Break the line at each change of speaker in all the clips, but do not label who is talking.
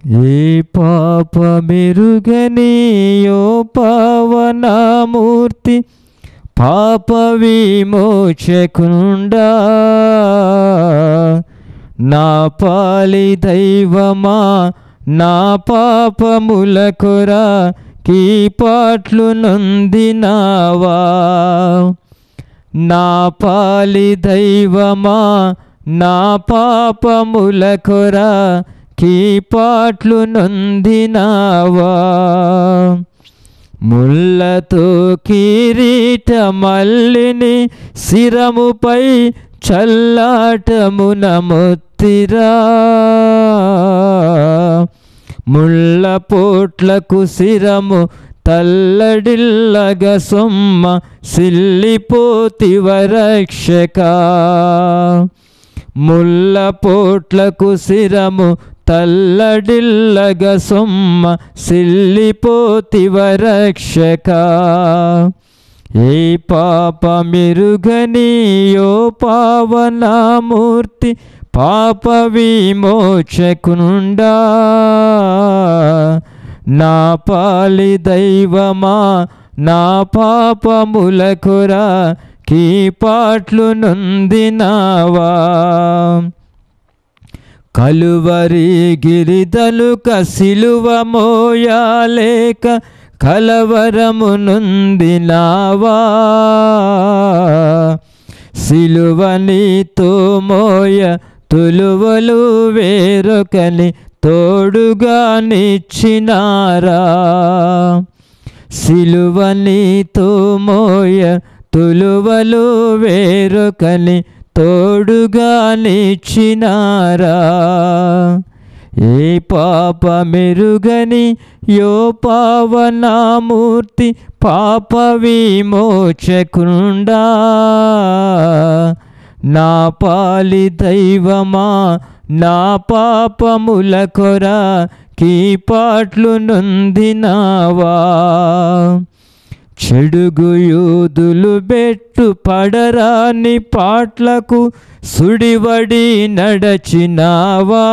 ఏ పాప మెరుగనియో పావనమూర్తి పాప విమోచకుండా నా పాలి దైవమా నా పాపముల కొర కీ పాట్లు నొందినావా నా పాలి దైవమా నా పాపముల కొర కీ పాట్లు నొందినావా ముళ్ళతో కిరీట మల్లిని శిరముపై చల్లాటమున మొత్తిరా ముళ్ళ పోట్లకు శిరము తల్లడిల్లగ సొమ్మ సిల్లిపోతివ రక్షక ముళ్ళ పోట్లకు శిరము తల్లడిల్లగ సొమ్మ సిల్లిపోతివ రక్షక ఏ పాప మెరుగనియో పావనామూర్తి పాప విమోచకుండా నా పాలి దైవమా నా పాపముల కొర కీ పాట్లు నొందినావా కలువరి గిరిదలుక సిలువ మోయాలేక కలవరము నొందినావా సిలువ నీతో మోయ తులువలు వేరొకని తోడుగా నిచ్చినారా సిలువ నీతో మోయ తులువలు వేరొకని తోడుగా నిచ్చినారా ఏ పాప మెరుగని యో పావనామూర్తి పాప విమోచకుండా నా పాలి దైవమా నా పాపముల కొర కీ పాట్లు నొందినావా చెడుగు యూదులు బెట్టు పడరాని పాట్లకు సుడివడి నడచినావా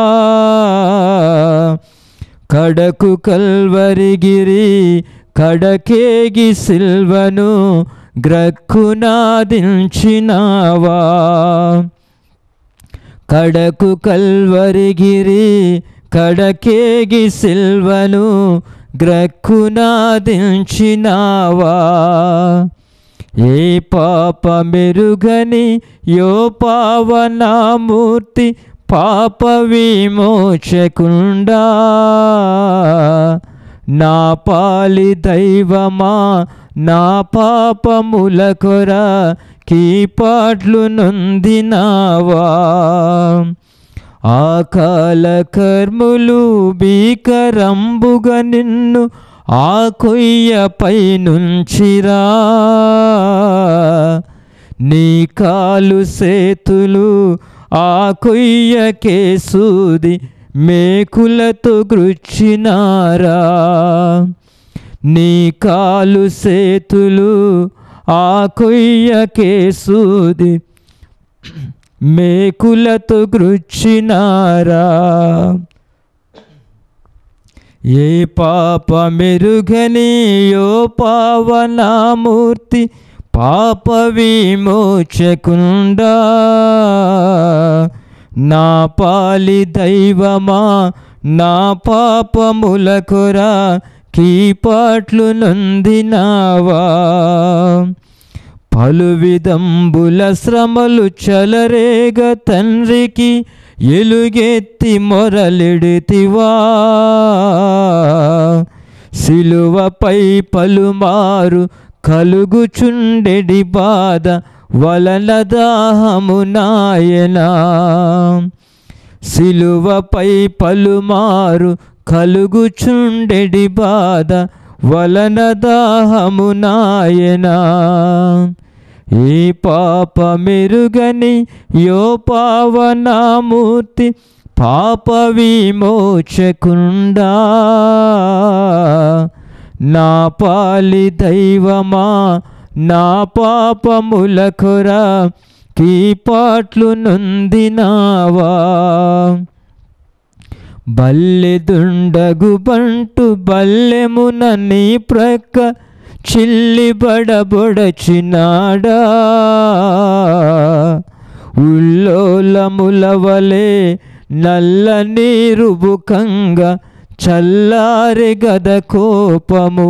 కడకు కల్వరిగిరి కడకేగి సిల్వను గ్రక్కునాదించినావా కడకు కల్వరిగిరి కడకేగి సిల్వను గ్రక్కునాదించినావా ఏ పాప మెరుగని యో పావనామూర్తి పాప విమోచకుండా నా పాలి దైవమా నా పాపముల కొర కీ పాట్లు నొందినావా ఆకాల కర్ములు భీకరంబుగా నిన్ను ఆ కొయ్యపై నుంచిరా నీ కాలు సేతులు ఆ కొయ్యకే సూది మేకులతో గృచ్చినారా నీ కాలు సేతులు ఆ కొయ్యకే సూది మేకులతో గృచ్చినారా ఏ పాప మెరుగనియో పావనామూర్తి పాప విమోచకుండా నా పాలి దైవమా నా పాపముల కొర కీ పాట్లు నొందినావా పలు విధంబుల శ్రమలు చలరేగ తండ్రికి ఎలుగెత్తి మొరలిడితివా సిలువపై పలుమారు కలుగుచుండెడి బాధ వలన దాహము నాయనా సిలువపై పలుమారు కలుగుచుండెడి బాధ వలన దాహము నాయనా ఈ పాప మెరుగని యో పావనామూర్తి పాప విమోచకుండా నా పాలి దైవమా నా పాపముల కొర కీ పాట్లు నొందినావా బల్లెదుండగు బంటు బల్లెమున నీ ప్రక్క చిల్లిబడబొడచినాడా ఉల్లోలముల వలె నల్ల నీరు బుకంగా చల్లారి గద కోపము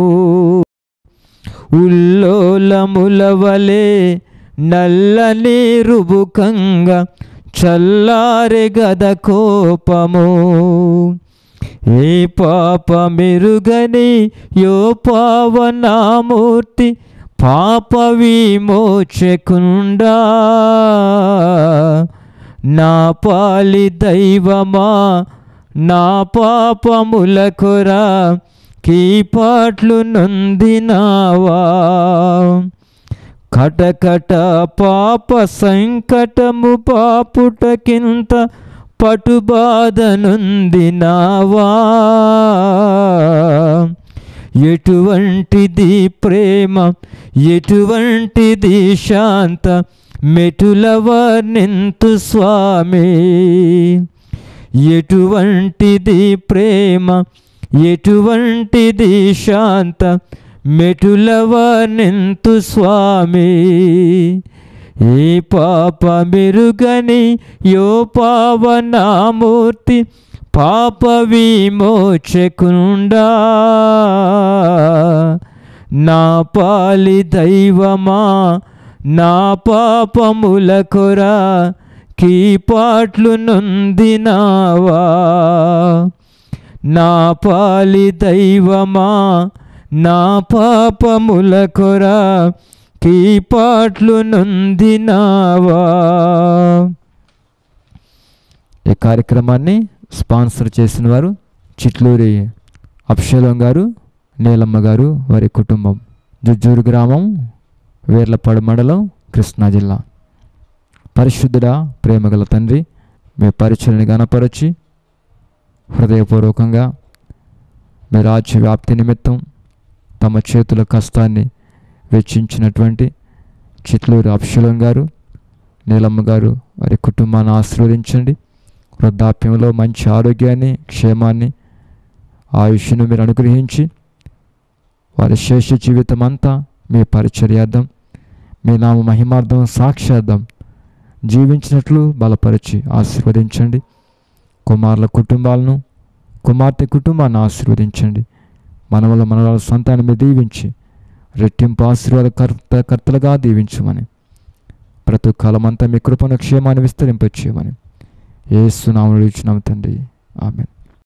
ఉల్లోలముల వలె నల్ల నీరు బుకంగా చల్లారి గద కోపము ఏ పాప మెరుగని యో పావనామూర్తి పాప విమోచకుండా నా పాలి దైవమా నా పాపముల కొరా కీపాట్లు నొందినావా కటకట పాప సంకటము పాపుటకింత పటుబాధనుందినావా ఎటువంటిది ప్రేమ ఎటువంటిది శాంత మెటుల వర్ణింతు స్వామి ఎటువంటిది ప్రేమ ఎటువంటిది శాంత మెటుల వర్ణింతు స్వామి ఏ పాప మెరుగని యో పావనామూర్తి పాప విమోచకుండా నా పాలి దైవమా నా పాపముల కొరా కీపాట్లు నొందినావా నా పాలి దైవమా నా పాపముల కొరా కీపాట్లు నొందినావా ఈ కార్యక్రమాన్ని స్పాన్సర్ చేసిన వారు చిట్లూరి అప్షలం గారు నీలమ్మ గారు వారి కుటుంబం జుజ్జూరు గ్రామం వేర్లపాడు మండలం కృష్ణా జిల్లా పరిశుద్ధుడా ప్రేమగల తండ్రి మీ పరిచయని గనపరచి హృదయపూర్వకంగా మీ రాజ్య వ్యాప్తి నిమిత్తం తమ చేతుల కష్టాన్ని వెచ్చించినటువంటి చిట్లూరి అప్షలం గారు నీలమ్మ గారు వారి కుటుంబాన్ని ఆశీర్వదించండి వృద్ధాప్యంలో మంచి ఆరోగ్యాన్ని క్షేమాన్ని ఆయుష్ను మీరు అనుగ్రహించి వారి శేష జీవితం అంతా మీ పరిచర్యార్థం మీ నామ మహిమార్థం సాక్ష్యార్థం జీవించినట్లు బలపరిచి ఆశీర్వదించండి కుమారుల కుటుంబాలను కుమార్తె కుటుంబాన్ని ఆశీర్వదించండి మనవల మనవల సంతానం దీవించి రెట్టింపు ఆశీర్వాద కర్త కర్తలుగా దీవించమని ప్రతి కాలమంతా మీ కృపను క్షేమాన్ని విస్తరింపచేయమని ఏ సునామలు ఇచ్చినాం తండ్రి ఆమె